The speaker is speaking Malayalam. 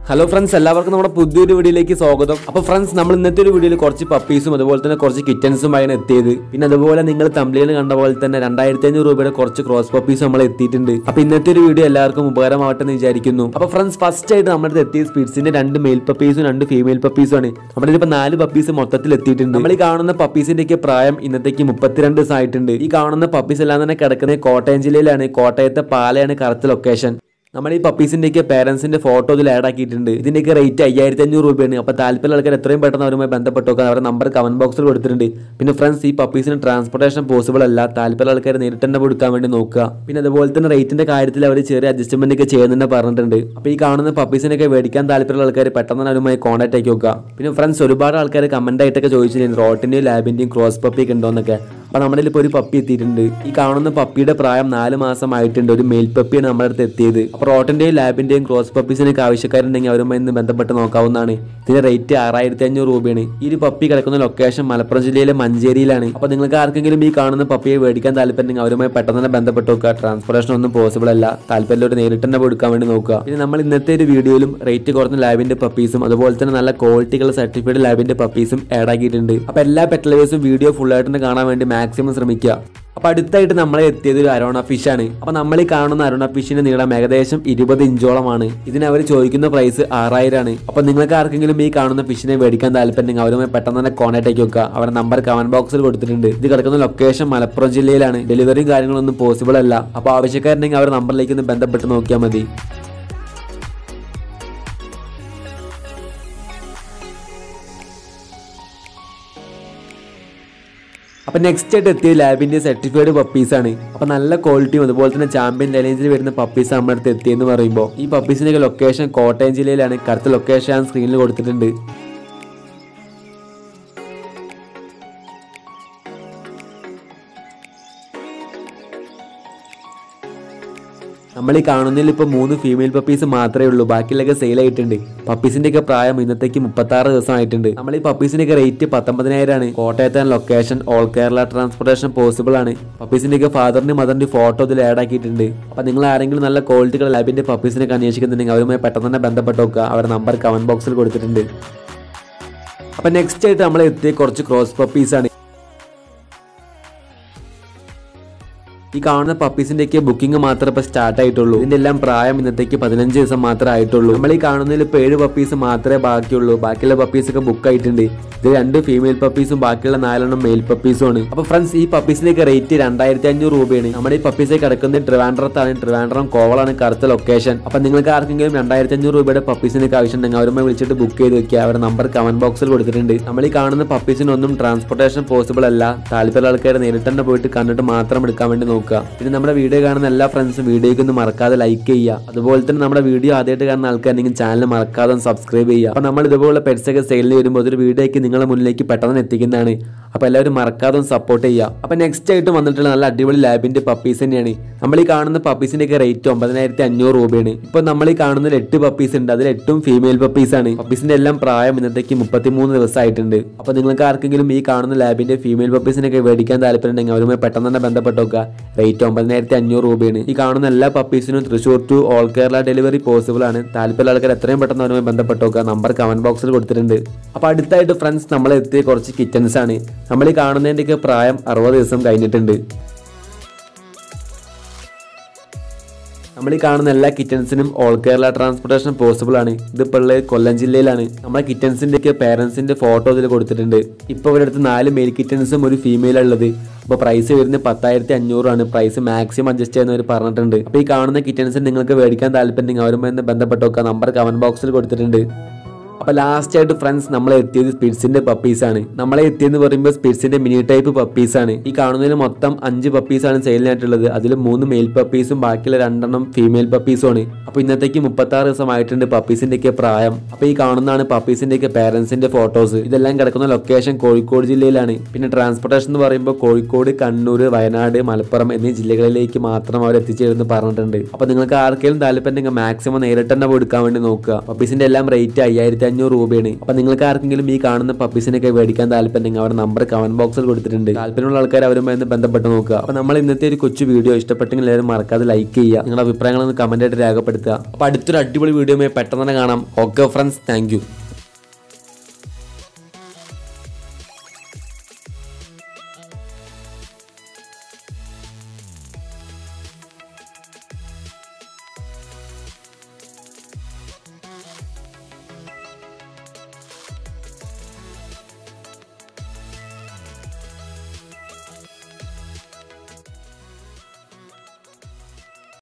ഹലോ ഫ്രണ്ട്സ് എല്ലാവർക്കും നമ്മുടെ പുതിയൊരു വീഡിയോയിലേക്ക് സ്വാഗതം അപ്പോൾ ഫ്രണ്ട്സ് നമ്മൾ ഇന്നത്തെ ഒരു വീഡിയോയിൽ കുറച്ച് പപ്പീസും അതുപോലെ തന്നെ കുറച്ച് കിറ്റൻസുമായാണ് എത്തിയത് പിന്നെ അതുപോലെ നിങ്ങൾ തമ്പ്ലിയിൽ കണ്ട പോലെ തന്നെ രണ്ടായിരത്തി അഞ്ഞൂറ് രൂപയുടെ കുറച്ച് ക്രോസ് പപ്പീസ് നമ്മൾ എത്തിയിട്ടുണ്ട് അപ്പോൾ ഇന്നത്തെ ഒരു വീഡിയോ എല്ലാവർക്കും ഉപകാരമാവട്ടെ എന്ന് വിചാരിക്കുന്നു അപ്പോൾ ഫ്രണ്ട്സ് ഫസ്റ്റ് ആയിട്ട് നമ്മുടെ അടുത്ത് എത്തിയ സ്പീഡ്സിന്റെ രണ്ട് മെയിൽ പപ്പീസും രണ്ട് ഫീമെയിൽ പപ്പീസും ആണ് നമ്മുടെ ഇപ്പോൾ നാല് പപ്പീസ് മൊത്തത്തിൽ എത്തിയിട്ടുണ്ട് നമ്മൾ ഈ കാണുന്ന പപ്പീസിന്റെ ഒക്കെ പ്രായം ഇന്നത്തേക്ക് മുപ്പത്തിരണ്ട് ദിവസം ആയിട്ടുണ്ട് ഈ കാണുന്ന പപ്പീസ് എല്ലാം തന്നെ കിടക്കുന്നത് കോട്ടയം ജില്ലയിലാണ് കോട്ടയത്തെ പാലയാണ് കറക്റ്റ് ലൊക്കേഷൻ നമ്മൾ ഈ പപ്പീസിന്റെയൊക്കെ പേരൻസിന്റെ ഫോട്ടോ ഇതിൽ ആഡ് ആക്കിയിട്ടുണ്ട് ഇതിന്റെയൊക്കെ റേറ്റ് അയ്യായിരത്തി അഞ്ഞൂറ് രൂപയാണ് അപ്പോൾ താല്പര്യമുള്ള ആൾക്കാർ എത്രയും പെട്ടെന്ന് അവരുമായി ബന്ധപ്പെട്ട് നോക്കാൻ അവരുടെ നമ്പർ കമന്റ് ബോക്സിൽ കൊടുത്തിട്ടുണ്ട് പിന്നെ ഫ്രണ്ട്സ് ഈ പപ്പീസിന് ട്രാൻസ്പോർട്ടേഷൻ പോസിബിൾ അല്ല താല്പര്യമുള്ള ആൾക്കാർ നേരിട്ട് തന്നെ കൊടുക്കാൻ വേണ്ടി നോക്കുക പിന്നെ അതുപോലെ തന്നെ റേറ്റിന്റെ കാര്യത്തിൽ അവർ ചെറിയ അഡ്ജസ്റ്റ്മെന്റ് ഒക്കെ ചെയ്യുന്നുണ്ട് പറഞ്ഞിട്ടുണ്ട് അപ്പോൾ ഈ കാണുന്ന പപ്പീസിനൊക്കെ മേടിക്കാൻ താല്പര്യമുള്ള ആൾക്കാർ പെട്ടെന്ന് തന്നെ അവരുമായി കോൺടാക്ട് ആക്കി നോക്കുക പിന്നെ ഫ്രണ്ട്സ് ഒരുപാട് ആൾക്കാർ കമന്റ് ആയിട്ടൊക്കെ ചോദിച്ചിട്ടുണ്ട് റോട്ടിന്റെയും ലാബിന്റെയും ക്രോസ് പപ്പി ഒക്കെ ഉണ്ടോന്നൊക്കെ അപ്പൊ നമ്മുടെ ഇപ്പോൾ ഒരു പപ്പി എത്തിയിട്ടുണ്ട് ഈ കാണുന്ന പപ്പിയുടെ പ്രായം നാല് മാസം ആയിട്ടുണ്ട് ഒരു മെയിൽ പപ്പിയാണ് നമ്മുടെ അടുത്ത് എത്തിയത് അപ്പോൾ റോട്ടിന്റെയും ലാബിന്റെയും ക്രോസ് പപ്പീസിനൊക്കെ ആവശ്യക്കാരുണ്ടെങ്കിൽ അവരുമായി ഇന്ന് ബന്ധപ്പെട്ട് നോക്കാവുന്നതാണ് ഇതിന്റെ റേറ്റ് ആറായിരത്തി അഞ്ഞൂറ് രൂപയാണ് ഈ ഒരു പപ്പി കിടക്കുന്ന ലൊക്കേഷൻ മലപ്പുറം ജില്ലയിലെ മഞ്ചേരിയിലാണ് അപ്പോൾ നിങ്ങൾക്ക് ആർക്കെങ്കിലും ഈ കാണുന്ന പപ്പിയെ മേടിക്കാൻ താല്പര്യമുണ്ടെങ്കിൽ അവരുമായി പെട്ടെന്ന് തന്നെ ബന്ധപ്പെട്ട് നോക്കുക ട്രാൻസ്പോർട്ടേഷൻ ഒന്നും പോസിബിൾ അല്ല താല്പര്യമുള്ളവർ നേരിട്ട് തന്നെ കൊടുക്കാൻ വേണ്ടി നോക്കുക പിന്നെ നമ്മൾ ഇന്നത്തെ ഒരു വീഡിയോയിലും റേറ്റ് കുറഞ്ഞ ലാബിന്റെ പപ്പീസും അതുപോലെ തന്നെ നല്ല ക്വാളിറ്റികൾ സർട്ടിഫൈഡ് ലാബിന്റെ പപ്പീസും ആഡ് ആക്കിയിട്ടുണ്ട് അപ്പോൾ എല്ലാ പെറ്റ് ലവേഴ്സും വീഡിയോ ഫുൾ ആയിട്ട് തന്നെ കാണാൻ വേണ്ടി മാക്സിമം ശ്രമിക്കുക അപ്പൊ അടുത്തായിട്ട് നമ്മളെ എത്തിയത് ഒരു അരോണ ഫിഷ് ആണ് അപ്പൊ നമ്മൾ ഈ കാണുന്ന അരോണ ഫിഷിന്റെ നീളം ഏകദേശം ഇരുപത് ഇഞ്ചോളമാണ് ഇതിന് അവർ ചോദിക്കുന്ന പ്രൈസ് ആറായിരം ആണ് അപ്പൊ നിങ്ങൾക്ക് ആർക്കെങ്കിലും ഈ കാണുന്ന ഫിഷിനെ മേടിക്കാൻ താല്പര്യം അവരുമായി പെട്ടെന്ന് തന്നെ കോൺടാക്ട് ആക്കി വെക്കുക അവരുടെ നമ്പർ കമന്റ് ബോക്സിൽ കൊടുത്തിട്ടുണ്ട് ഇത് കിടക്കുന്ന ലൊക്കേഷൻ മലപ്പുറം ജില്ലയിലാണ് ഡെലിവറിയും കാര്യങ്ങളൊന്നും പോസിബിൾ അല്ല അപ്പൊ ആവശ്യക്കാരുണ്ടെങ്കിൽ അവരുടെ നമ്പറിലേക്ക് ഒന്ന് ബന്ധപ്പെട്ട് നോക്കിയാൽ മതി അപ്പൊ നെക്സ്റ്റ് ആയിട്ട് എത്തിയ ലാബിന്റെ സർട്ടിഫൈഡ് പപ്പീസ് ആണ് അപ്പൊ നല്ല ക്വാളിറ്റിയും അതുപോലെ തന്നെ ചാമ്പ്യൻ ലൈനേജിൽ വരുന്ന പപ്പീസ് നമ്മുടെ അടുത്ത് എത്തിയെന്ന് പറയുമ്പോൾ ഈ പപ്പീസിന്റെ ലൊക്കേഷൻ കോട്ടയം ജില്ലയിലാണ് കറുത്ത ലൊക്കേഷൻ ഞാൻ സ്ക്രീനിൽ കൊടുത്തിട്ടുണ്ട് നമ്മൾ ഈ കാണുന്നതിൽ ഇപ്പോൾ മൂന്ന് ഫീമെയിൽ പപ്പീസ് മാത്രമേ ഉള്ളൂ ബാക്കിയുള്ളൊക്കെ സെയിൽ ആയിട്ടുണ്ട് പപ്പീസിന്റെ ഒക്കെ പ്രായം ഇന്നത്തേക്ക് മുപ്പത്തി ആറ് ദിവസം ആയിട്ടുണ്ട് നമ്മൾ ഈ പപ്പീസിന്റെ ഒക്കെ റേറ്റ് പത്തൊമ്പതിനായിരം ആണ് കോട്ടയത്തെ location all Kerala transportation possible ആണ് പപ്പീസിന്റെ ഒക്കെ ഫാദറിന്റെ മദറിന്റെ ഫോട്ടോ ഇതിൽ ആഡ് ആക്കിയിട്ടുണ്ട് അപ്പൊ നിങ്ങൾ ആരെങ്കിലും നല്ല ക്വാളിറ്റികൾ ലാബിന്റെ പപ്പീസിനൊക്കെ അന്വേഷിക്കുന്നുണ്ടെങ്കിൽ അവരുമായി പെട്ടെന്ന് തന്നെ ബന്ധപ്പെട്ട് നോക്കുക അവരുടെ നമ്പർ കമന്റ് ബോക്സിൽ കൊടുത്തിട്ടുണ്ട് അപ്പൊ നെക്സ്റ്റ് ആയിട്ട് നമ്മൾ എത്തിയ കുറച്ച് ക്രോസ് പപ്പീസ് ആണ് ഈ കാണുന്ന പപ്പീസിന്റെ ഒക്കെ ബുക്കിംഗ് മാത്രമേ ഇപ്പൊ സ്റ്റാർട്ട് ആയിട്ടുള്ളൂ ഇതിന്റെ എല്ലാം പ്രായം ഇന്നത്തേക്ക് പതിനഞ്ച് ദിവസം മാത്രമേ ആയിട്ടുള്ളൂ നമ്മൾ ഈ കാണുന്നതിൽ ഇപ്പൊ ഏഴ് പപ്പീസ് മാത്രമേ ബാക്കിയുള്ളൂ ബാക്കിയുള്ള പപ്പീസ് ഒക്കെ ബുക്ക് ആയിട്ടുണ്ട് ഇത് രണ്ട് ഫീമെയിൽ പപ്പീസും ബാക്കിയുള്ള നാലെണ്ണം മെയിൽ പപ്പീസും ആണ് അപ്പൊ ഫ്രണ്ട്സ് ഈ പപ്പീസിന്റെ ഒക്കെ റേറ്റ് രണ്ടായിരത്തി അഞ്ഞൂറ് രൂപയാണ് നമ്മുടെ ഈ പപ്പീസെ കിടക്കുന്നത് ട്രിവാൻഡ്രത്താണ് ട്രിവാൻഡ്രം കോവളാണ് കറുത്ത ലൊക്കേഷൻ അപ്പൊ നിങ്ങൾക്ക് ആർക്കെങ്കിലും രണ്ടായിരത്തി അഞ്ഞൂറ് രൂപയുടെ പപ്പീസിനൊക്കെ ആവശ്യമുണ്ടെങ്കിൽ അവരുമായി വിളിച്ചിട്ട് ബുക്ക് ചെയ്ത് വെക്കുക അവരുടെ നമ്പർ കമന്റ് ബോക്സിൽ കൊടുത്തിട്ടുണ്ട് നമ്മൾ ഈ കാണുന്ന പപ്പീസിനൊന്നും ട്രാൻസ്പോർട്ടേഷൻ പോസിബിൾ അല്ല താല്പര്യമുള്ള ആൾക്കാർ നേരിട്ട് തന്നെ പോയിട്ട് കണ്ടിട്ട് മാത്രം എടുക്കാൻ വേണ്ടി നോക്കുക പിന്നെ നമ്മുടെ വീഡിയോ കാണുന്ന എല്ലാ ഫ്രണ്ട്സും വീഡിയോയ്ക്ക് ഒന്ന് മറക്കാതെ ലൈക്ക് ചെയ്യുക അതുപോലെ തന്നെ നമ്മുടെ വീഡിയോ ആദ്യമായിട്ട് കാണുന്ന ആൾക്കാരുണ്ടെങ്കിൽ ചാനൽ മറക്കാതെ സബ്സ്ക്രൈബ് ചെയ്യുക അപ്പോൾ നമ്മൾ ഇതുപോലെ പെറ്റ്സ് ഒക്കെ സെയിലിന് വരുമ്പോൾ ഒരു വീഡിയോയ്ക്ക് നിങ്ങളുടെ മുന്നിലേക്ക് പെട്ടെന്ന് എത്തിക്കുന്നതാണ് അപ്പോൾ എല്ലാവരും മറക്കാതെ സപ്പോർട്ട് ചെയ്യുക അപ്പോൾ നെക്സ്റ്റ് ആയിട്ട് വന്നിട്ടുള്ള നല്ല അടിപൊളി ലാബിന്റെ പപ്പീസ് തന്നെയാണ് നമ്മൾ ഈ കാണുന്ന പപ്പീസിന്റെ ഒക്കെ റേറ്റ് ഒമ്പതിനായിരത്തി അഞ്ഞൂറ് രൂപയാണ് ഇപ്പോൾ നമ്മൾ ഈ കാണുന്ന എട്ട് പപ്പീസ് ഉണ്ട് അതിൽ എട്ടും ഫീമെയിൽ പപ്പീസ് ആണ് പപ്പീസിന്റെ എല്ലാം പ്രായം ഇന്നത്തേക്ക് മുപ്പത്തിമൂന്ന് ദിവസമായിട്ടുണ്ട് അപ്പോൾ നിങ്ങൾക്ക് ആർക്കെങ്കിലും ഈ കാണുന്ന ലാബിന്റെ ഫീമെയിൽ പപ്പീസിനൊക്കെ മേടിക്കാൻ താല്പര്യമുണ്ടെങ്കിൽ അവരുമായി പെട്ടെന്ന് തന്നെ ബന്ധപ്പെട്ട് നോക്കുക റേറ്റ് ഒമ്പതിനായിരത്തി അഞ്ഞൂറ് രൂപയാണ് ഈ കാണുന്ന എല്ലാ പപ്പീസിനും Thrissur to all Kerala delivery possible ആണ് താല്പര്യമുള്ള ആൾക്കാർ എത്രയും പെട്ടെന്ന് അവരുമായി ബന്ധപ്പെട്ട് നോക്കുക നമ്പർ കമന്റ് ബോക്സിൽ കൊടുത്തിട്ടുണ്ട് അപ്പോൾ അടുത്തായിട്ട് ഫ്രണ്ട്സ് നമ്മൾ എത്തിയ കുറച്ച് കിച്ചൺസ് ആണ് നമ്മൾ ഈ കാണുന്നതിൻ്റെയൊക്കെ പ്രായം അറുപത് ദിവസം കഴിഞ്ഞിട്ടുണ്ട് നമ്മൾ ഈ കാണുന്ന എല്ലാ കിറ്റൻസിനും ഓൾ കേരള ട്രാൻസ്പോർട്ടേഷൻ പോസിബിൾ ആണ് ഇതിപ്പോൾ ഉള്ളത് കൊല്ലം ജില്ലയിലാണ് നമ്മുടെ കിറ്റൻസിന്റെ ഒക്കെ പേരൻസിന്റെ ഫോട്ടോ ഇതിൽ കൊടുത്തിട്ടുണ്ട് ഇപ്പോൾ ഇവിടെ അടുത്ത് നാല് മെയിൽ കിറ്റൻസും ഒരു ഫീമെയിൽ ഉള്ളത് അപ്പോൾ പ്രൈസ് വരുന്നത് പത്തായിരത്തി അഞ്ഞൂറാണ് പ്രൈസ് മാക്സിമം അഡ്ജസ്റ്റ് ചെയ്യുന്നവർ പറഞ്ഞിട്ടുണ്ട് അപ്പോൾ ഈ കാണുന്ന കിറ്റൻസ് നിങ്ങൾക്ക് മേടിക്കാൻ താല്പര്യം അവരുമായി ബന്ധപ്പെട്ട് നോക്കുക നമ്പർ കമന്റ് ബോക്സിൽ കൊടുത്തിട്ടുണ്ട് അപ്പോൾ ലാസ്റ്റ് ആയിട്ട് ഫ്രണ്ട്സ് നമ്മളെ എത്തിയത് സ്പിഡ്സിന്റെ പപ്പീസ് ആണ് നമ്മളെ എത്തിയെന്ന് പറയുമ്പോൾ സ്പിഡ്സിന്റെ മിനി ടൈപ്പ് പപ്പീസ് ആണ് ഈ കാണുന്നതിൽ മൊത്തം അഞ്ച് പപ്പീസ് ആണ് സെയിലിനായിട്ടുള്ളത് അതിൽ മൂന്ന് മെയിൽ പപ്പീസും ബാക്കിയുള്ള രണ്ടെണ്ണം ഫീമെയിൽ പപ്പീസും ആണ് അപ്പോൾ ഇന്നത്തേക്ക് മുപ്പത്തി ആറ് ദിവസം ആയിട്ടുണ്ട് പപ്പീസിന്റെ ഒക്കെ പ്രായം അപ്പോൾ ഈ കാണുന്നതാണ് പപ്പീസിന്റെ ഒക്കെ പേരൻസിന്റെ ഫോട്ടോസ് ഇതെല്ലാം കിടക്കുന്ന ലൊക്കേഷൻ കോഴിക്കോട് ജില്ലയിലാണ് പിന്നെ ട്രാൻസ്പോർട്ടേഷൻ എന്ന് പറയുമ്പോൾ കോഴിക്കോട് കണ്ണൂർ വയനാട് മലപ്പുറം എന്നീ ജില്ലകളിലേക്ക് മാത്രം അവർ എത്തിച്ചേരുന്നു പറഞ്ഞിട്ടുണ്ട് അപ്പോൾ നിങ്ങൾക്ക് ആർക്കെങ്കിലും താല്പര്യം മാക്സിമം നേരിട്ട് തന്നെ കൊടുക്കാൻ വേണ്ടി നോക്കുക പപ്പീസിന്റെ എല്ലാം റേറ്റ് അയ്യായിരത്തി അഞ്ഞൂറ് രൂപയാണ് അപ്പൊ നിങ്ങൾക്ക് ആർക്കെങ്കിലും ഈ കാണുന്ന പപ്പീസിനൊക്കെ മേടിക്കാൻ താല്പര്യം അവരുടെ നമ്പർ കമന്റ് ബോക്സിൽ കൊടുത്തിട്ടുണ്ട് താല്പര്യമുള്ള ആൾക്കാർ അവരുമായി ഒന്ന് ബന്ധപ്പെട്ട് നോക്കുക അപ്പൊ നമ്മൾ ഇന്നത്തെ ഒരു കൊച്ചു വീഡിയോ ഇഷ്ടപ്പെട്ടെങ്കിൽ എല്ലാവരും മറക്കാതെ ലൈക്ക് ചെയ്യുക നിങ്ങളുടെ അഭിപ്രായങ്ങളൊന്ന് കമന്റ് ആയിട്ട് രേഖപ്പെടുത്തുക അപ്പൊ അടുത്തൊരു അടിപൊളി വീഡിയോ പെട്ടെന്ന് തന്നെ കാണാം ഓക്കെ ഫ്രണ്ട്സ് താങ്ക്